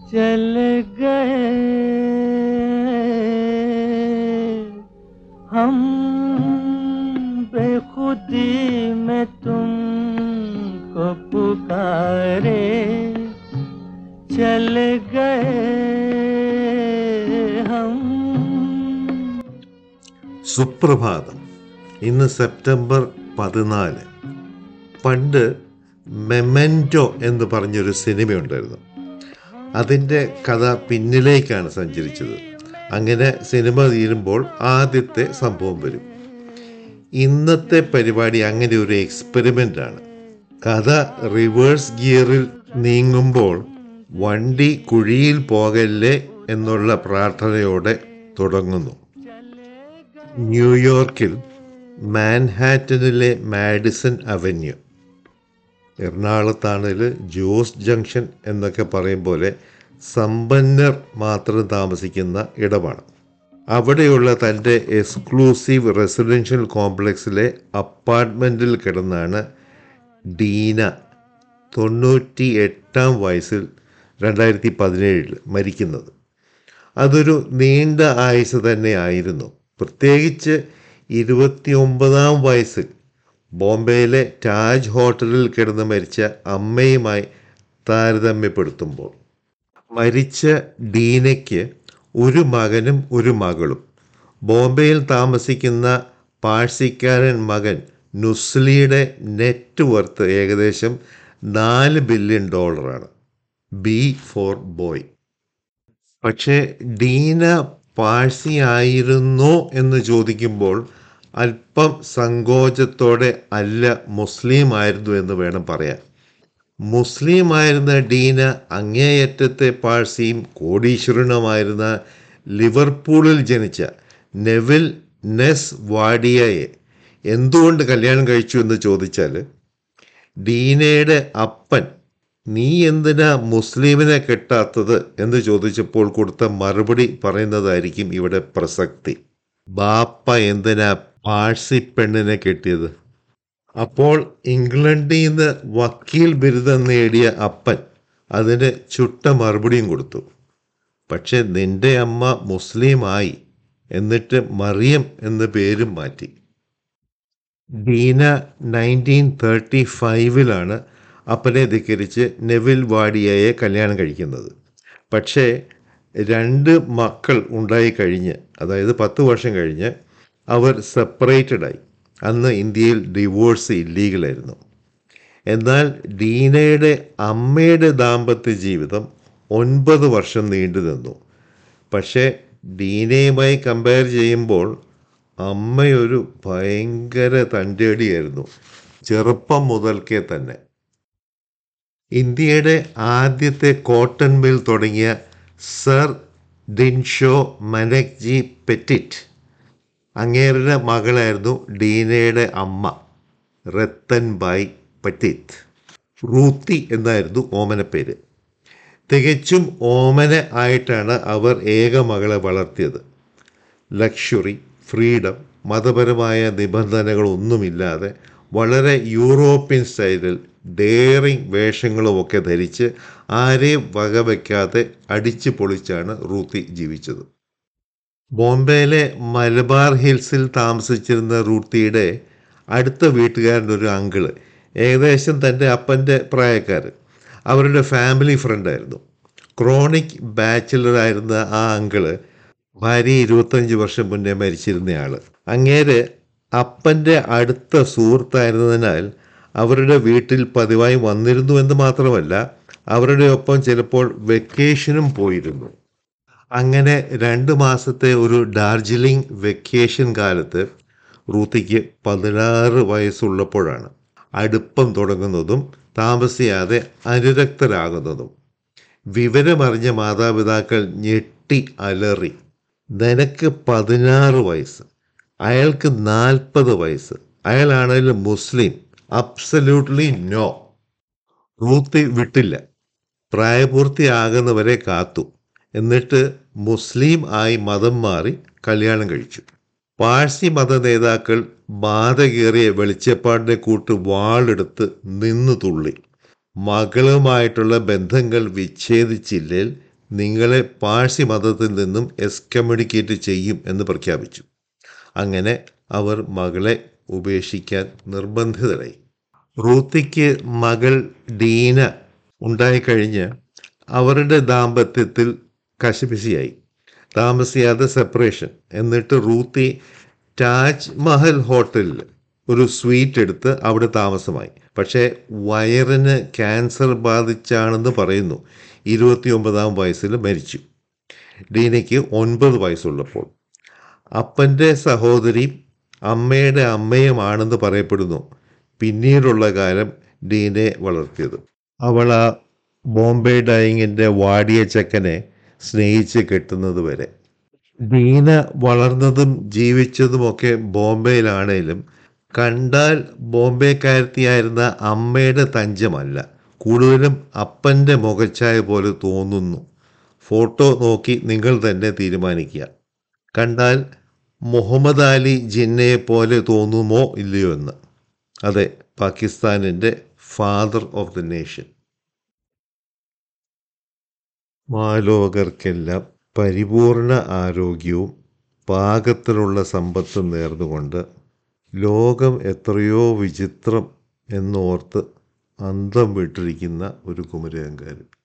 चल गए हम बेखुदी में तुमको पुकारे चल गए हम സുപ്രഭാതം ഇന്ന് സെപ്റ്റംബർ പതിനാല് പണ്ട് മെമെൻറ്റോ എന്ന് പറഞ്ഞൊരു സിനിമയുണ്ടായിരുന്നു അതിൻ്റെ കഥ പിന്നിലേക്കാണ് സഞ്ചരിച്ചത് അങ്ങനെ സിനിമ തീരുമ്പോൾ ആദ്യത്തെ സംഭവം വരും ഇന്നത്തെ പരിപാടി അങ്ങനെ ഒരു എക്സ്പെരിമെൻ്റ് ആണ് കഥ റിവേഴ്സ് ഗിയറിൽ നീങ്ങുമ്പോൾ വണ്ടി കുഴിയിൽ പോകല്ലേ എന്നുള്ള പ്രാർത്ഥനയോടെ തുടങ്ങുന്നു ന്യൂയോർക്കിൽ മാൻഹാറ്റനിലെ മാഡിസൺ അവന്യൂ എറണാകുളത്താണെങ്കിൽ ജോസ് ജംഗ്ഷൻ എന്നൊക്കെ പറയും പോലെ സമ്പന്നർ മാത്രം താമസിക്കുന്ന ഇടമാണ് അവിടെയുള്ള തൻ്റെ എക്സ്ക്ലൂസീവ് റെസിഡൻഷ്യൽ കോംപ്ലക്സിലെ അപ്പാർട്ട്മെൻറ്റിൽ കിടന്നാണ് ഡീന തൊണ്ണൂറ്റി എട്ടാം വയസ്സിൽ രണ്ടായിരത്തി പതിനേഴിൽ മരിക്കുന്നത് അതൊരു നീണ്ട ആയുസ് തന്നെ ആയിരുന്നു പ്രത്യേകിച്ച് ഇരുപത്തി ഒമ്പതാം വയസ്സിൽ ബോംബെയിലെ താജ് ഹോട്ടലിൽ കിടന്ന് മരിച്ച അമ്മയുമായി താരതമ്യപ്പെടുത്തുമ്പോൾ മരിച്ച ഡീനയ്ക്ക് ഒരു മകനും ഒരു മകളും ബോംബെയിൽ താമസിക്കുന്ന പാഴ്സിക്കാരൻ മകൻ നുസ്ലിയുടെ നെറ്റ് വർത്ത് ഏകദേശം നാല് ബില്യൺ ഡോളറാണ് ബി ഫോർ ബോയ് പക്ഷേ ഡീന പാഴ്സി ആയിരുന്നോ എന്ന് ചോദിക്കുമ്പോൾ അല്പം സങ്കോചത്തോടെ അല്ല മുസ്ലിം ആയിരുന്നു എന്ന് വേണം പറയാൻ മുസ്ലിം ആയിരുന്ന ഡീന അങ്ങേയറ്റത്തെ പാഴ്സിയും കോടീശ്വരനുമായിരുന്ന ലിവർപൂളിൽ ജനിച്ച നെവിൽ നെസ് വാഡിയയെ എന്തുകൊണ്ട് കല്യാണം കഴിച്ചു എന്ന് ചോദിച്ചാൽ ഡീനയുടെ അപ്പൻ നീ എന്തിനാ മുസ്ലിമിനെ കെട്ടാത്തത് എന്ന് ചോദിച്ചപ്പോൾ കൊടുത്ത മറുപടി പറയുന്നതായിരിക്കും ഇവിടെ പ്രസക്തി ബാപ്പ എന്തിനാ പാഴ്സി പെണ്ണിനെ കെട്ടിയത് അപ്പോൾ ഇംഗ്ലണ്ടിൽ നിന്ന് വക്കീൽ ബിരുദം നേടിയ അപ്പൻ അതിന് ചുട്ട മറുപടിയും കൊടുത്തു പക്ഷെ നിന്റെ അമ്മ മുസ്ലിമായി എന്നിട്ട് മറിയം എന്ന പേരും മാറ്റി ഡീന നയൻറ്റീൻ തേർട്ടി ഫൈവിലാണ് അപ്പനെ ധിക്കരിച്ച് നെവിൽ വാഡിയയെ കല്യാണം കഴിക്കുന്നത് പക്ഷേ രണ്ട് മക്കൾ ഉണ്ടായി കഴിഞ്ഞ് അതായത് പത്ത് വർഷം കഴിഞ്ഞ് അവർ സെപ്പറേറ്റഡായി അന്ന് ഇന്ത്യയിൽ ഡിവോഴ്സ് ഇല്ലീഗലായിരുന്നു എന്നാൽ ഡീനയുടെ അമ്മയുടെ ദാമ്പത്യ ജീവിതം ഒൻപത് വർഷം നീണ്ടു നിന്നു പക്ഷേ ഡീനയുമായി കമ്പയർ ചെയ്യുമ്പോൾ അമ്മയൊരു ഭയങ്കര തൻ്റെടിയായിരുന്നു ചെറുപ്പം മുതൽക്കേ തന്നെ ഇന്ത്യയുടെ ആദ്യത്തെ കോട്ടൺ മിൽ തുടങ്ങിയ സർ ഡിൻഷോ മനക്ജി പെറ്റിറ്റ് അങ്ങേരുടെ മകളായിരുന്നു ഡീനയുടെ അമ്മ റത്തൻ ബായ് പറ്റിത്ത് റൂത്തി എന്നായിരുന്നു ഓമനപ്പേര് തികച്ചും ഓമന ആയിട്ടാണ് അവർ ഏക മകളെ വളർത്തിയത് ലക്ഷറി ഫ്രീഡം മതപരമായ നിബന്ധനകളൊന്നുമില്ലാതെ വളരെ യൂറോപ്യൻ സ്റ്റൈലിൽ ഡെയറിങ് വേഷങ്ങളുമൊക്കെ ധരിച്ച് ആരെയും വകവയ്ക്കാതെ അടിച്ചു പൊളിച്ചാണ് റൂത്തി ജീവിച്ചത് ബോംബെയിലെ മലബാർ ഹിൽസിൽ താമസിച്ചിരുന്ന റൂത്തിയുടെ അടുത്ത വീട്ടുകാരൻ്റെ ഒരു അങ്കിള് ഏകദേശം തൻ്റെ അപ്പൻ്റെ പ്രായക്കാരൻ അവരുടെ ഫാമിലി ഫ്രണ്ടായിരുന്നു ക്രോണിക് ബാച്ചിലറായിരുന്ന ആ അങ്കിള് ഭാര്യ ഇരുപത്തഞ്ച് വർഷം മുന്നേ മരിച്ചിരുന്നയാൾ അങ്ങേര് അപ്പൻ്റെ അടുത്ത സുഹൃത്തായിരുന്നതിനാൽ അവരുടെ വീട്ടിൽ പതിവായി വന്നിരുന്നു എന്ന് മാത്രമല്ല അവരുടെ ഒപ്പം ചിലപ്പോൾ വെക്കേഷനും പോയിരുന്നു അങ്ങനെ രണ്ട് മാസത്തെ ഒരു ഡാർജിലിംഗ് വെക്കേഷൻ കാലത്ത് റൂത്തിക്ക് പതിനാറ് വയസ്സുള്ളപ്പോഴാണ് അടുപ്പം തുടങ്ങുന്നതും താമസിയാതെ അനുരക്തരാകുന്നതും വിവരമറിഞ്ഞ മാതാപിതാക്കൾ ഞെട്ടി അലറി നിനക്ക് പതിനാറ് വയസ്സ് അയാൾക്ക് നാൽപ്പത് വയസ്സ് അയാളാണെങ്കിലും മുസ്ലിം അബ്സല്യൂട്ട്ലി നോ റൂത്തി വിട്ടില്ല പ്രായപൂർത്തിയാകുന്നവരെ കാത്തു എന്നിട്ട് മുസ്ലിം ആയി മതം മാറി കല്യാണം കഴിച്ചു പാഴ്സി മത നേതാക്കൾ ബാധകേറിയ വെളിച്ചപ്പാടിനെ കൂട്ട് വാളെടുത്ത് നിന്നു തുള്ളി മകളുമായിട്ടുള്ള ബന്ധങ്ങൾ വിച്ഛേദിച്ചില്ലേൽ നിങ്ങളെ പാഴ്സി മതത്തിൽ നിന്നും എക്സ്കമ്മ്യൂണിക്കേറ്റ് ചെയ്യും എന്ന് പ്രഖ്യാപിച്ചു അങ്ങനെ അവർ മകളെ ഉപേക്ഷിക്കാൻ നിർബന്ധിതരായി റൂത്തിക്ക് മകൾ ഡീന ഉണ്ടായിക്കഴിഞ്ഞ് അവരുടെ ദാമ്പത്യത്തിൽ കശപിശിയായി താമസിയാതെ സെപ്പറേഷൻ എന്നിട്ട് റൂത്തി താജ് മഹൽ ഹോട്ടലിൽ ഒരു സ്വീറ്റ് എടുത്ത് അവിടെ താമസമായി പക്ഷേ വയറിന് ക്യാൻസർ ബാധിച്ചാണെന്ന് പറയുന്നു ഇരുപത്തിയൊമ്പതാം വയസ്സിൽ മരിച്ചു ഡീനയ്ക്ക് ഒൻപത് വയസ്സുള്ളപ്പോൾ അപ്പൻ്റെ സഹോദരി അമ്മയുടെ അമ്മയുമാണെന്ന് പറയപ്പെടുന്നു പിന്നീടുള്ള കാലം ഡീനെ വളർത്തിയത് അവൾ ആ ബോംബെ ഡൈയിങ്ങിൻ്റെ വാടിയ ചക്കനെ സ്നേഹിച്ച് കെട്ടുന്നത് വരെ ഡീന വളർന്നതും ജീവിച്ചതുമൊക്കെ ബോംബെയിലാണേലും കണ്ടാൽ ബോംബെക്കാരത്തിയായിരുന്ന അമ്മയുടെ തഞ്ചമല്ല കൂടുതലും അപ്പൻ്റെ മുഖച്ഛായ പോലെ തോന്നുന്നു ഫോട്ടോ നോക്കി നിങ്ങൾ തന്നെ തീരുമാനിക്കുക കണ്ടാൽ മുഹമ്മദ് അലി ജിന്നയെ പോലെ തോന്നുമോ ഇല്ലയോ എന്ന് അതെ പാകിസ്ഥാനിൻ്റെ ഫാദർ ഓഫ് ദി നേഷൻ മാലോകർക്കെല്ലാം പരിപൂർണ ആരോഗ്യവും പാകത്തിലുള്ള സമ്പത്തും നേർന്നുകൊണ്ട് ലോകം എത്രയോ വിചിത്രം എന്നോർത്ത് അന്തം വിട്ടിരിക്കുന്ന ഒരു കുമരകങ്കാരൻ